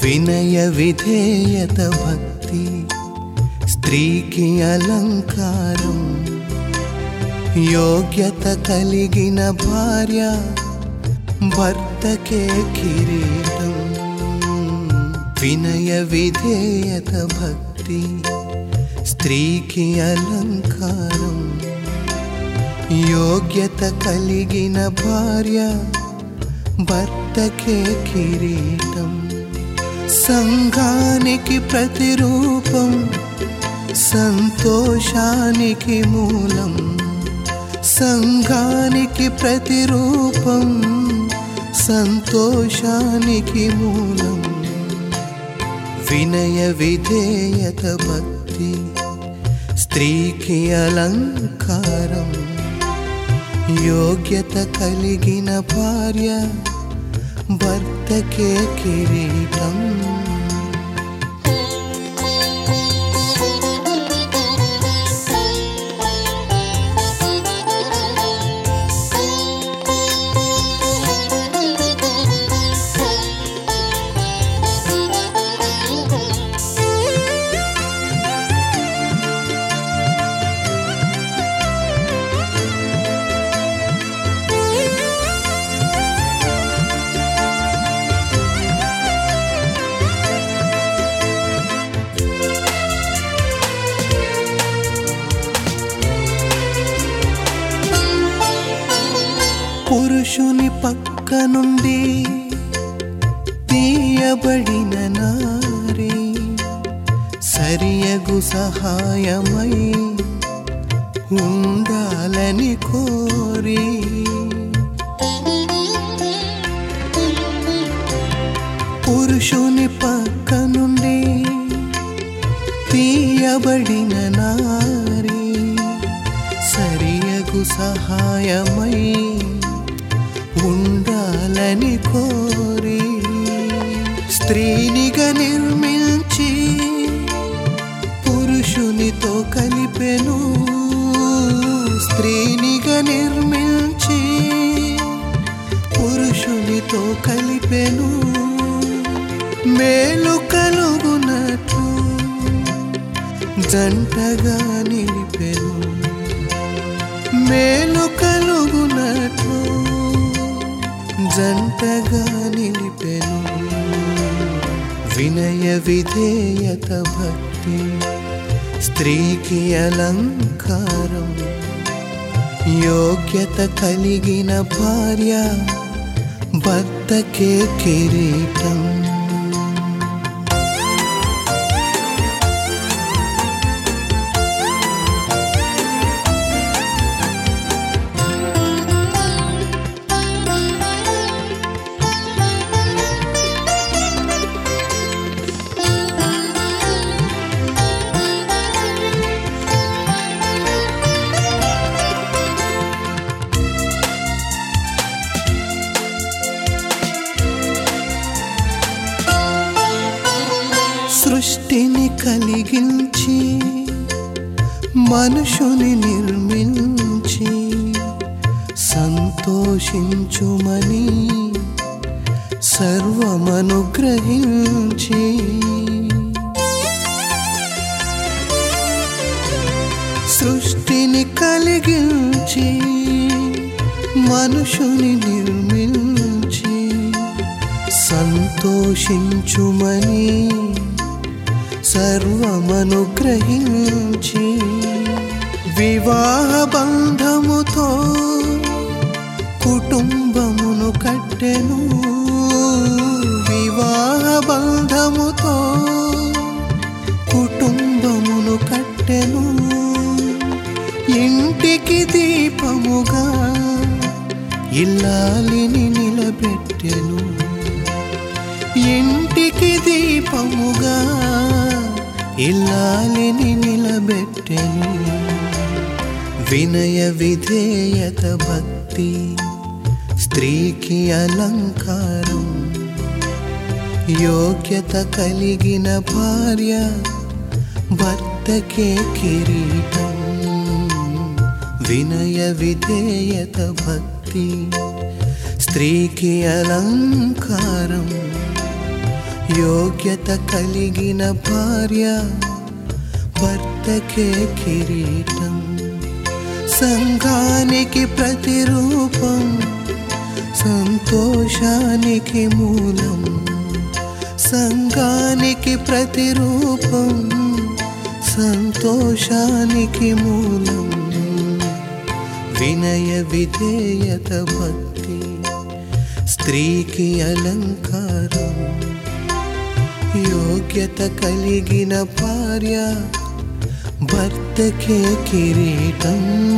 వినయ విధేయత భక్తి స్త్రీకి అలంకారం యోగ్యత కలిగిన భార్య భర్తకే కిరీటం వినయ విధేయత భక్తి స్త్రీకి అలంకారం యోగ్యత కలిగిన భార్య భర్తకే కిరీటం సంఘానికి ప్రతిరూపం సంతోషానికి మూలం సంఘానికి ప్రతిరూపం సంతోషానికి మూలం వినయ విధేయత భక్తి స్త్రీకి అలంకారం యోగ్యత కలిగిన భార్య భర్తకే కిరీటం పురుషుని పక్క నుండి తీయబడిన నారి సరియగు సహాయమై ఉండాలని కోరి పురుషుని పక్క నుండి తీయబడిన నారి సరియగు సహాయమై ఉండాలని కోరి స్త్రీనిగా నిర్మించి పురుషునితో కలిపెను స్త్రీనిగా నిర్మించి పురుషునితో కలిపెను మేలు కలుగునట్లు జంటగా నిలిపెను మేలు కలుగునట్లు జంటగా నిలిపెను వినయ విధేయత భక్తి స్త్రీకి అలంకారం యోగ్యత కలిగిన భార్య భర్తకే కిరీటం సృష్టిని కలిగించి మనుషుని నిర్మించి సంతోషించుమని సర్వమనుగ్రహించి సృష్టిని కలిగించి మనుషుని నిర్మించి సంతోషించుమని సర్వమనుగ్రహించి వివాహ బంధముతో కుటుంబమును కట్టెను వివాహ బంధముతో కుటుంబమును కట్టెను ఇంటికి దీపముగా ఇల్లాలిని నిలబెట్టెను ఇంటికి దీపముగా ఇల్లాలిని నిలబెట్టెను వినయ విధేయత భక్తి స్త్రీకి అలంకారం యోగ్యత కలిగిన భార్య భర్తకే కిరీటం వినయ విధేయత భక్తి స్త్రీకి అలంకారం యోగ్యత కలిగిన భార్య భర్తకే కిరీటం సంఘానికి ప్రతిరూపం సంతోషానికి మూలం సంఘానికి ప్రతిరూపం సంతోషానికి మూలం వినయ విధేయత భక్తి స్త్రీకి అలంకారం యోగ్యత కలిగిన భార్య భర్తకే కిరీటం